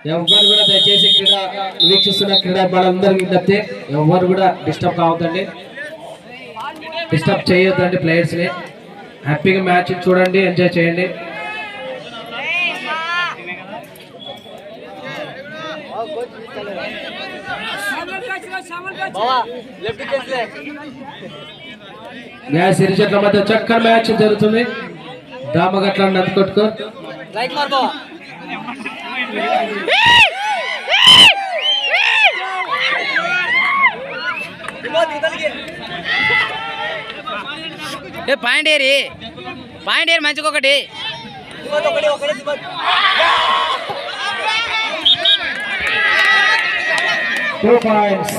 ఎవరు కూడా దయచేసి క్రీడా వీక్షిస్తున్న క్రీడా వాళ్ళందరికీ విజ్ఞప్తి ఎవరు కూడా డిస్టర్బ్ కావద్దండి డిస్టర్బ్ చేయొద్దండి ప్లేయర్స్ ని హ్యాపీగా మ్యాచ్ చూడండి ఎంజాయ్ చేయండి న్యాయ సిరిచెట్ల మధ్య చక్కని మ్యాచ్ జరుగుతుంది దామగట్ల నందుకొట్టుకో ఏ పాయింట్ ఏరి పాయింట్ ఏరి మంచిగా ఒకటి టూ పాయింట్స్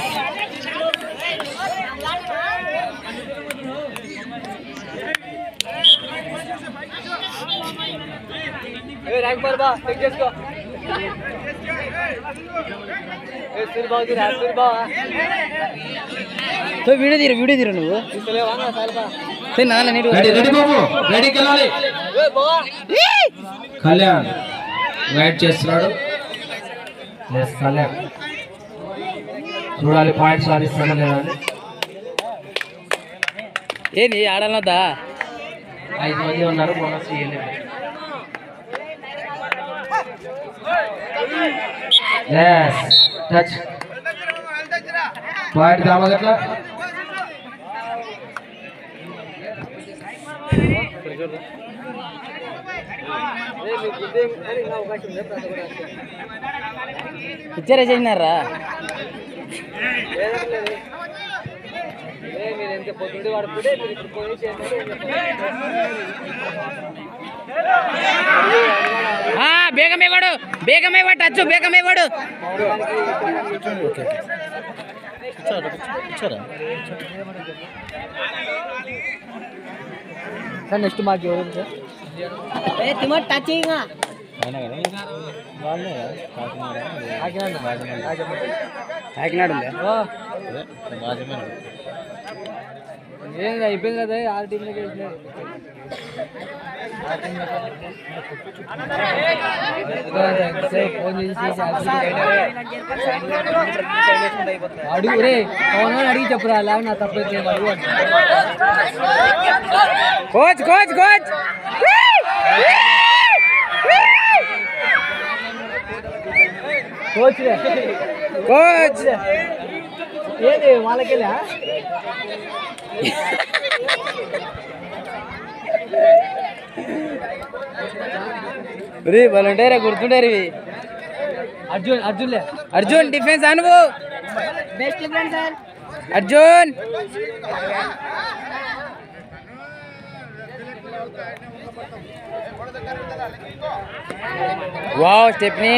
వీడియో తీరు వీడియో తీరు నువ్వు సరే నాన్న నీట్ రెడీ రెడీ బాబు రెడీకి వెళ్ళాలి కళ్యాణ్ వెయిట్ చేస్తున్నాడు Yes, కళ్యాణ్ చూడాలి పాయింట్స్ సాధిస్తాడా లేదా అని. ఏంది ఆడాలన్నదా ఐదు మంది ఉన్నారు బోనస్ ఇవ్వలేదు ఎస్ టచ్ పాయింట్ దామగట్ల ఇచ్చారా చేసినారా ఆ, బేగమే వాడు బేగమే వాడు టచ్ బేగమే వాడు సార్ నెక్స్ట్ మాకు ఎవరు సార్ కాకినాడ ఉందా ఏం అయిపోయింది కదా ఆరు టీంలకి వేసినారు ఫోన్ చేసి అడుగు రే పవన్ గారు అడిగి చెప్పురా అలా నా తప్పైతే ఏం అడుగు అంటున్నా. కోచ్ కోచ్ కోచ్ కోచ్ రే కోచ్ ఏది వాళ్ళకెళ్ళా రే వాళ్ళంటారా గుర్తుంటారు ఇవి అర్జున్ అర్జున్లే Arjun defence Anubhav best friend sir Arjun wow stepney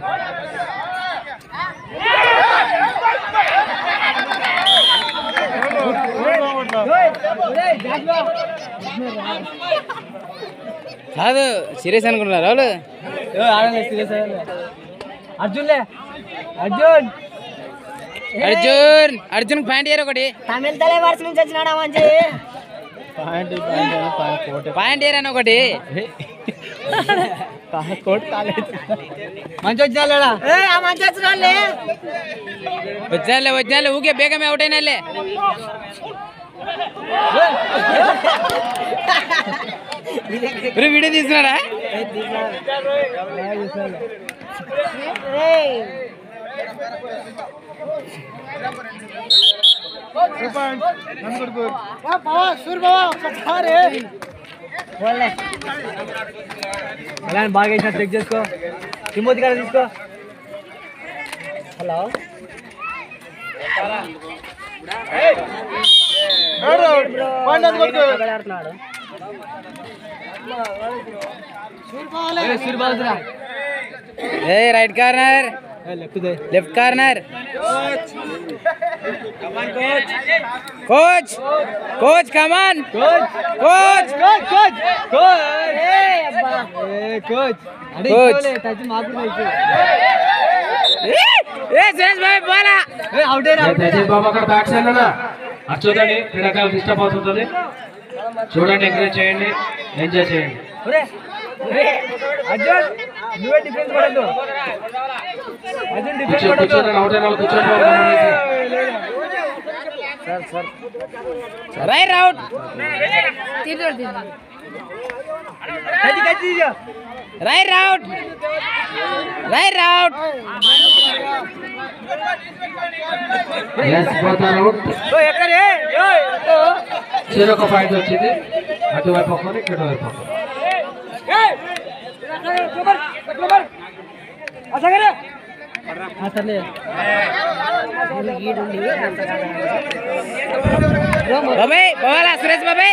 కాదు సీరియస్ అనుకుంటున్నారు వాళ్ళు ఆడలే సీరియస్ అర్జున్లే అర్జున్ అర్జున్ అర్జున్ ప్యాంట్ ఇయర్ ఒకటి తమిళ తలవార్స్ నుంచి వచ్చినాడా మంచి ప్యాంట్ ఇయర్ అని ఒకటి మంచి వచ్చినా మంచి వచ్చినా వచ్చాలే వచ్చాలే ఊకే బేగమే అవుట్ అయినాలే ఇప్పుడు వీడియో తీస్తున్నాడా ఎలా బాగా వేసిన చెక్ చేసుకో తిమ్మోతి గారు తీసుకో హలో ఆడుతున్నాడు సూర్యబాబురా ఏ రైట్ కార్నర్ లెఫ్ట్ దే left corner coach coach come on coach coach coach coach coach ఏ కోచ్ అంటే కోచ్. ఇచ్చుకోలే, టచ్ మాకు కూడా ఇచ్చు. ఏ సురేష్ బాయ్ బాలా ఏ అవుటే రా, అవుటే రా. దయచేసి బాబు అక్కడ బ్యాక్ సైడ్ అన్నా అటు చూడండి క్రీడాకారులు డిస్టర్బ్ అవుతుంటుంది చూడండి ఎంకరేజ్ చేయండి ఎంజాయ్ చేయండి ఒరే, ఒరే, అర్జున్ నువ్వే డిఫరెన్స్ పడద్దు అర్జున్ డిఫరెన్స్ కూర్చో పడద్దు కూర్చోండి నలభై నాలుగు కూర్చోండి బాబు, గమనించి. సార్ సార్ రైట్ అవుట్ కచ్చి కచ్చి తీసా. Right out right out Yes, both are out. ఓ ఎక్కడే ఓ ఓ. చెరొక పాయింట్ వచ్చింది అటువైపు ఒకరు ఇటువైపు ఒకరు ఏయ్! సూపర్ సూపర్ అసగరే అసలే బాబాయ్ పోవాలా సురేష్ బాబాయ్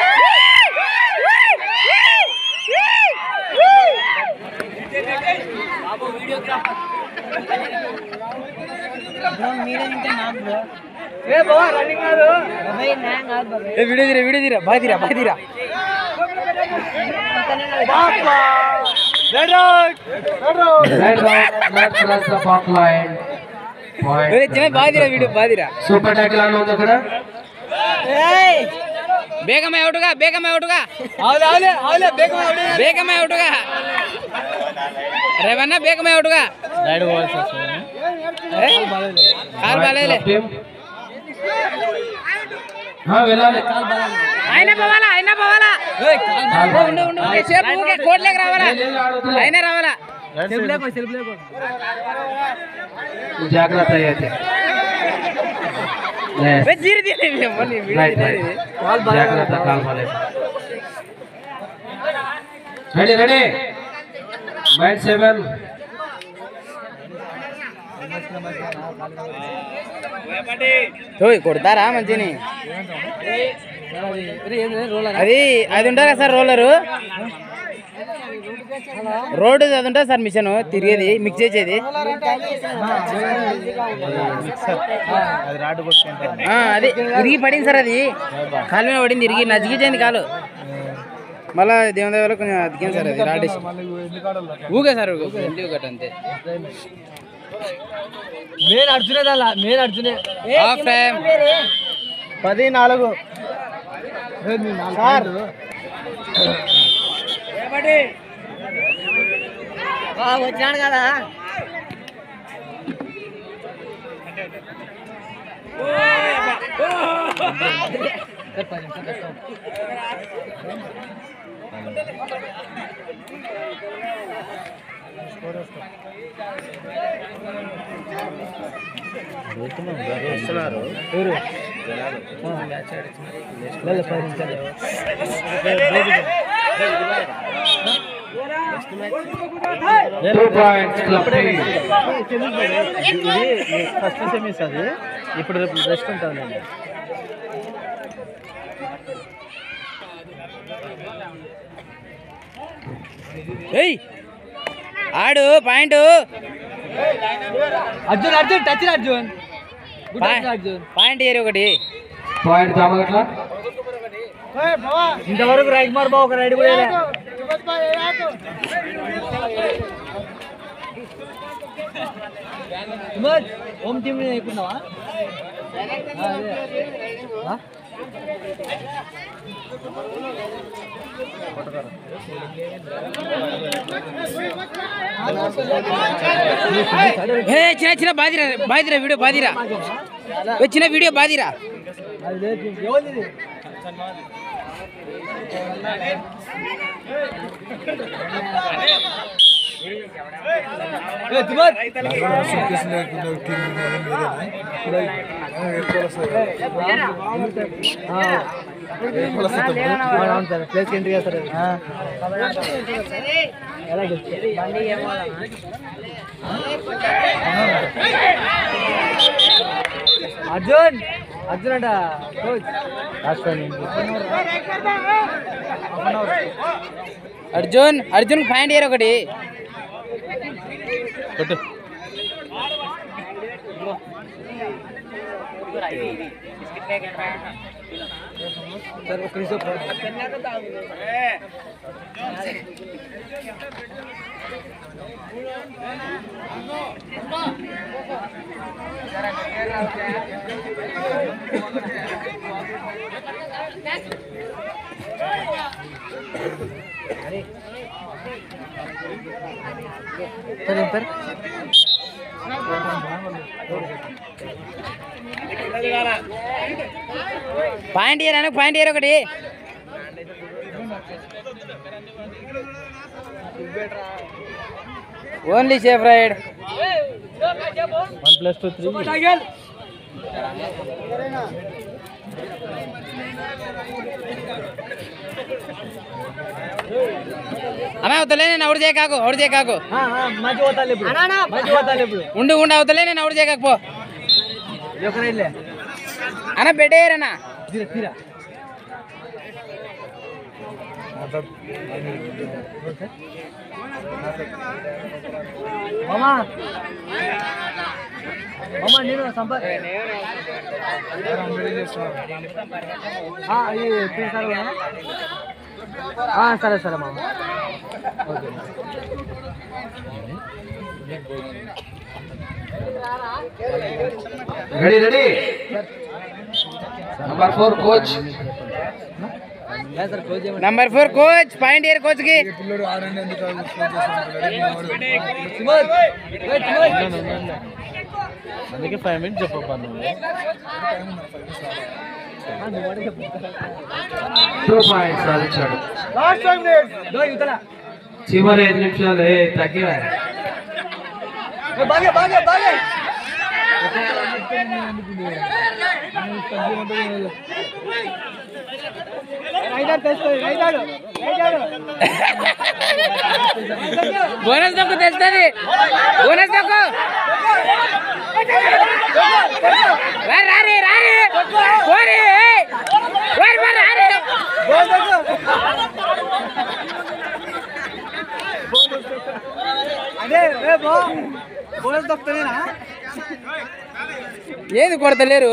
ఏ బావ రన్నింగ్ కాదు ఏ వీడియో తీరా వీడియో తీరా బాగా తీరా బాగా తీరా బాబా red out red out Red out, not cross the back line. Point. ఒరే చిన్న బాగా తీరా వీడియో బాగా తీరా సూపర్ ట్యాకిల్ అని ఉంది అక్కడ బేగమే అవుట్గా బేగమే అవుట్గా అవులే అవులే అవులే బేగం అవులే బేగమే అవుట్గా రేవన్న బేగమే అవుట్గా రైడ్ పోవాల్సి వస్తుంది కాలు బాగాలేదులే Team. ఆ, వెళ్ళాలి ఆయన పోవాలా ఆయన పోవాలా ఉండు ఉండు ఉండు సేపు ఊరికే కోట్లేకి రావాలా ఆయన రావాలా సెల్ఫ్ లేకో సెల్ఫ్ లేకో జాగ్రత్త అయితే Yes. ఏ, జీరి తీయలే మళ్ళీ వీడియో Right, తీయలేదు right. ఇది. కాల్ బాగా జాగ్రత్త కాల్ బాలేదు రెడీ రెడీ మైండ్ సెవెన్ ఓయ్ కొడతారా మంచిని అది అది ఉంటుంది కదా సార్ రోలరు రోడ్ అది ఉంటుంది సార్ మిషన్ తిరిగేది మిక్స్ చేసేది అది రాడ్ కొట్టుకుంటాను ఆ, అది ఇరిగి పడింది సార్ అది కాలు మీద పడింది ఇరిగి నజిగిపోయింది కాలు మళ్ళా దేవుని దగ్గర కొంచెం అతికింది సార్ అది రాడేసి ఊగే సార్ ఊగే ఇంటికి ఒకటి అంతే మెయిన్ అర్జునే దాలా మెయిన్ అర్జునే హాఫ్ టైం పది నాలుగు సార్ వచ్చినాడు కదా two points club first semis అది ఇప్పుడు రేపు రెస్ట్ ఉంటుంది ఏయ్ ఆడు point Arjun Arjun touch Arjun good point Arjun point ఏరి ఒకటి పాయింట్ దామగట్ల ఇంతవరకు రాజ్కుమార్ బాబు ఒక రైడ్ కూడా వేయలే. సుమన్, హోమ్ టీమ్ ఎక్కున్నావా ఏ చిన్న చిన్న బాదిరా బాదిరా వీడియో బాదిరా ఏ, చిన్న వీడియో బాదిరా అది లేదు ఎవరిది ఏ, సుమన్. ఆ. అవును సార్ ప్లేస్కి ఎంట్రీ చేస్తారు ఎలా చెప్తారు అర్జున్ అర్జున్ అంట కోచ్ అర్జున్ అర్జున్ పాయింట్ ఏరి ఒకటి సార్ ఒక నిమిషం పాయింట్ ఇయర్ అను పాయింట్ ఇయర్ ఒకటి only safe raid one plus two three అన్న అవుతలే నేను అవుడు చేయకాకు అవుడు చేయకాకు మంచి పోతాలి ఇప్పుడు మంచి పోతాలి ఇప్పుడు ఉండు ఉండు అవుతలే నేను అవుడు చేయకాకు పో ఒకరైలే అన్న పెట్టేయరన్నా తీరా తీరా మామా మామా నేను సంపా ఆ, ఇది తీసారు కదా? ఆ, సరే సరే మామ okay ready ready number four coach లేదు సార్ క్లోజ్ చేయమని నంబర్ ఫోర్ కోచ్ పాయింట్ ఇయర్ కోచ్ కి సుమోద్ వెయిట్ సుమోద్ అందుకే ఫైవ్ మినిట్స్ చెప్పను టూ పాయింట్స్ సాధించాడు దో యువతల చివరి ఐదు నిమిషాలు ఏ తగ్గివా బాగే బాగే బాగే రైడర్ తెస్తుంది రైడర్ రైడర్ బోనస్ దొక్కు తెలుస్తుంది బోనస్ దొక్కు రా, రారి రారి పోరి వారి వారి రారి అదే రే బో బోనస్ దొక్కుతానేనా ఏది కొడతలేరు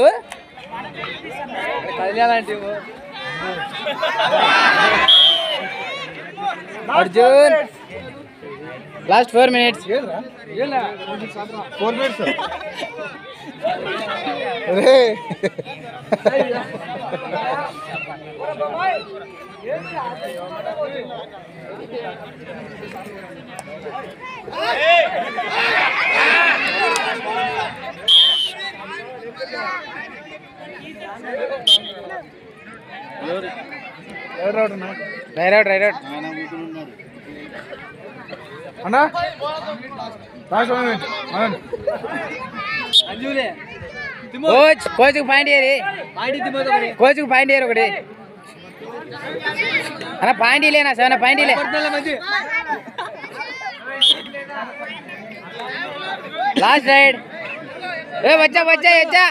కళ్యాణాంటి Arjun last four minutes four minutes ఎవరు రావడం రైట్ అవుట్ రైట్ అవుట్ అన్నా లాస్ట్ వన్ మినిట్ అంజులే కోచ్ కోచ్ పాయింట్ ఇయర్ ఆడి తిమ్మతో మరి కోచ్ పాయింట్ ఇయర్ ఒకటి అన్న పాయింట్ ఇలేనా సెవెన్ పాయింట్ ఇలే పర్సనల్ మంచి లాస్ట్ రైడ్ ఏ వచ్చా వచ్చా వచ్చా